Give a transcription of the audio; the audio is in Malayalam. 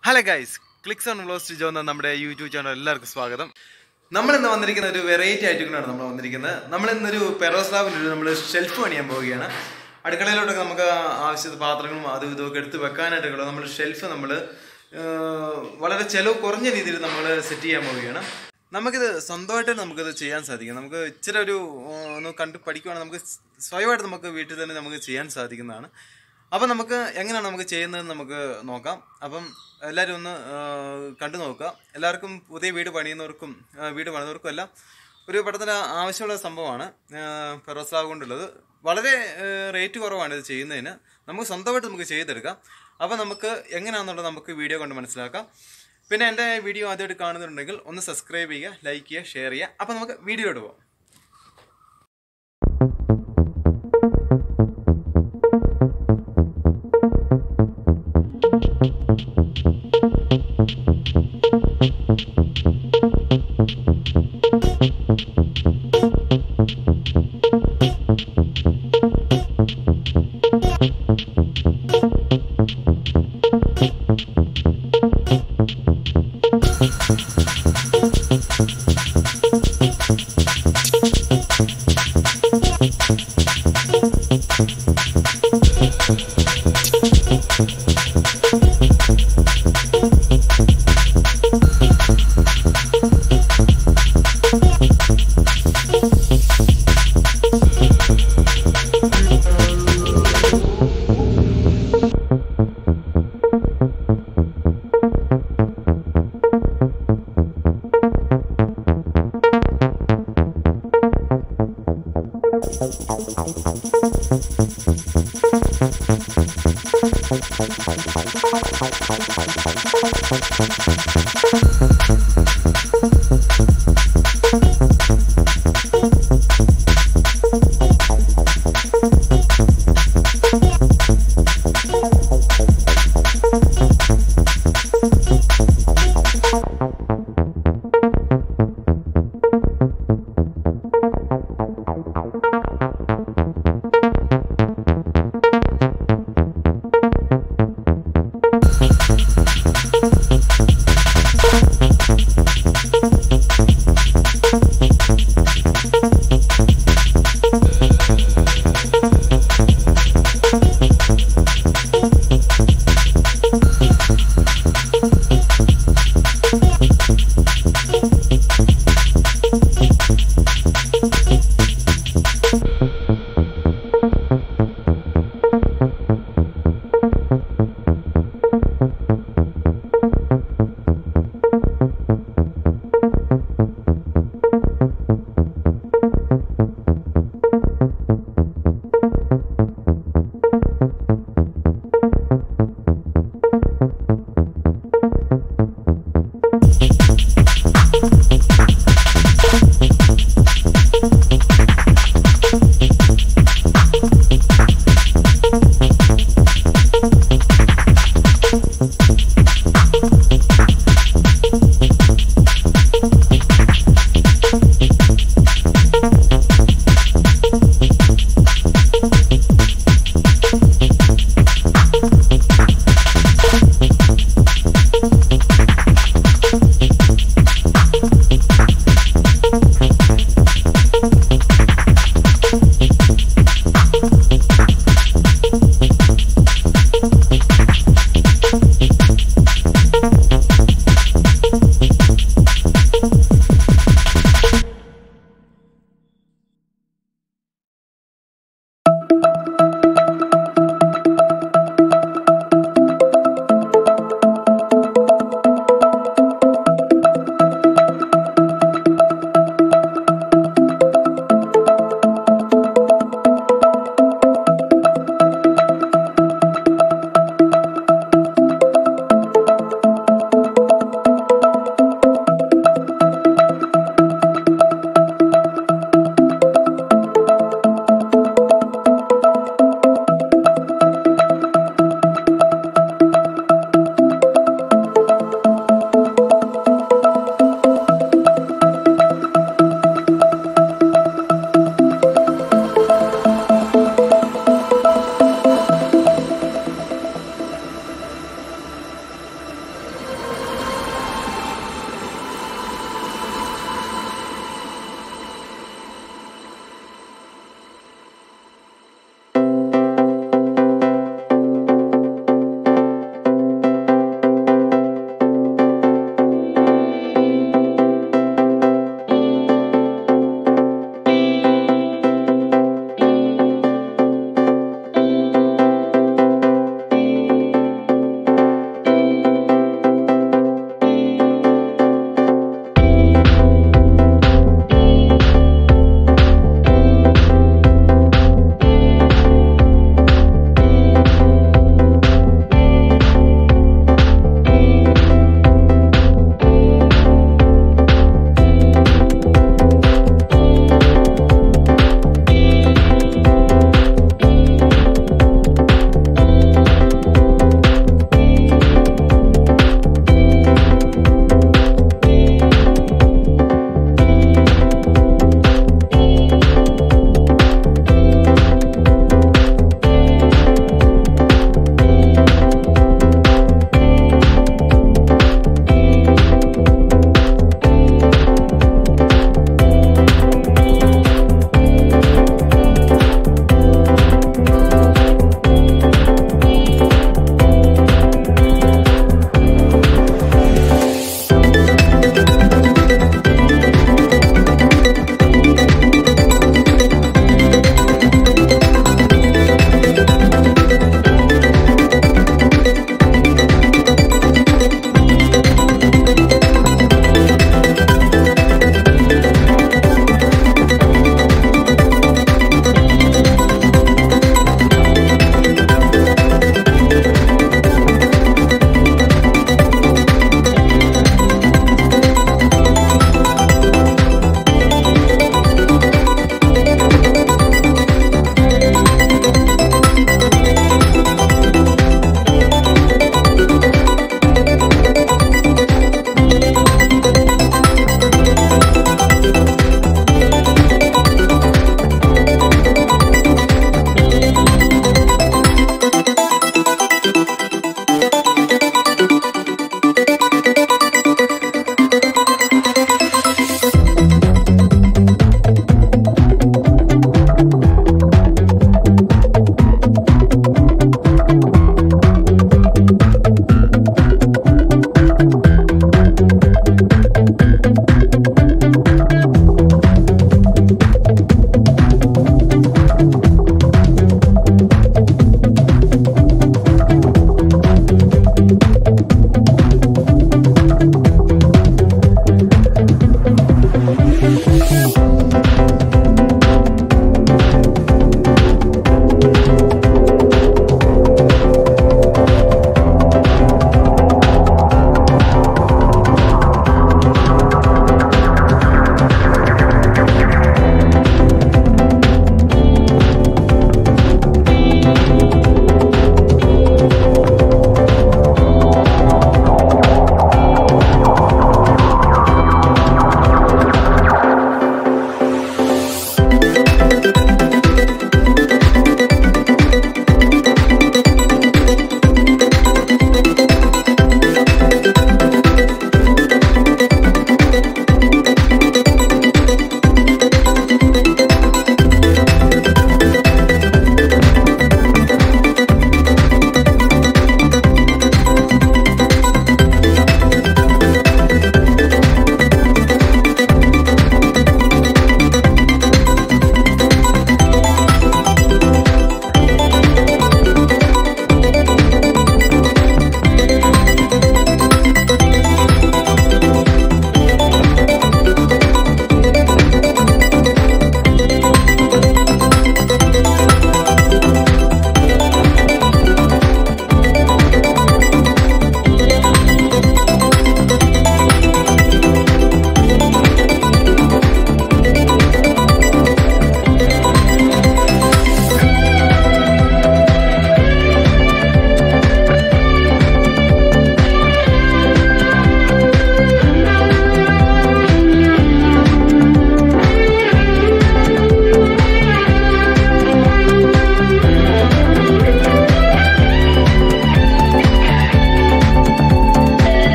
hello guys clicks on vlogs Jo എന്ന നമ്മുടെ യൂട്യൂബ് ചാനൽ എല്ലാവർക്കും സ്വാഗതം നമ്മൾ ഇന്ന് വന്നിരിക്കുന്ന ഒരു വെറൈറ്റി ആയിട്ടാണ് നമ്മൾ വന്നിരിക്കുന്നത് നമ്മൾ ഇന്നൊരു പെറോസ്ലാബിൻ്റെ ഒരു നമ്മൾ ഷെൽഫ് പണിയാൻ പോവുകയാണ് അടുക്കളയിലോട്ടൊക്കെ നമുക്ക് ആവശ്യത്തെ പാത്രങ്ങളും അതും ഇതൊക്കെ എടുത്ത് വെക്കാനായിട്ടൊക്കെ നമ്മൾ ഷെൽഫ് നമ്മൾ വളരെ ചിലവ് കുറഞ്ഞ രീതിയിൽ നമ്മൾ സെറ്റ് ചെയ്യാൻ പോവുകയാണ് നമുക്കിത് സ്വന്തമായിട്ട് നമുക്കിത് ചെയ്യാൻ സാധിക്കും നമുക്ക് ഇച്ചിരി ഒരു ആ, ഒന്ന് കണ്ട് പഠിക്കുവാണെങ്കിൽ നമുക്ക് സ്വയമായിട്ട് നമുക്ക് വീട്ടിൽ തന്നെ നമുക്ക് ചെയ്യാൻ സാധിക്കുന്നതാണ് അപ്പം നമുക്ക് എങ്ങനെയാണ് നമുക്ക് ചെയ്യുന്നതെന്ന് നമുക്ക് നോക്കാം അപ്പം എല്ലാവരും ഒന്ന് ആ, കണ്ടു നോക്കുക എല്ലാവർക്കും പുതിയ വീട് പണിയുന്നവർക്കും ആ, വീട് പണിയുന്നവർക്കും എല്ലാം ഒരു പെട്ടെന്ന് ആവശ്യമുള്ള സംഭവമാണ് ഫെറോസ്ലാവ് കൊണ്ടുള്ളത് വളരെ റേറ്റ് കുറവാണ് ഇത് ചെയ്യുന്നതിന് നമുക്ക് സ്വന്തമായിട്ട് നമുക്ക് ചെയ്തെടുക്കാം അപ്പം നമുക്ക് എങ്ങനെയാണെന്നുള്ളത് നമുക്ക് വീഡിയോ കൊണ്ട് മനസ്സിലാക്കാം പിന്നെ എൻ്റെ വീഡിയോ ആദ്യമായിട്ട് കാണുന്നുണ്ടെങ്കിൽ ഒന്ന് സബ്സ്ക്രൈബ് ചെയ്യുക ലൈക്ക് ചെയ്യുക ഷെയർ ചെയ്യുക അപ്പം നമുക്ക് വീഡിയോയോട് പോകാം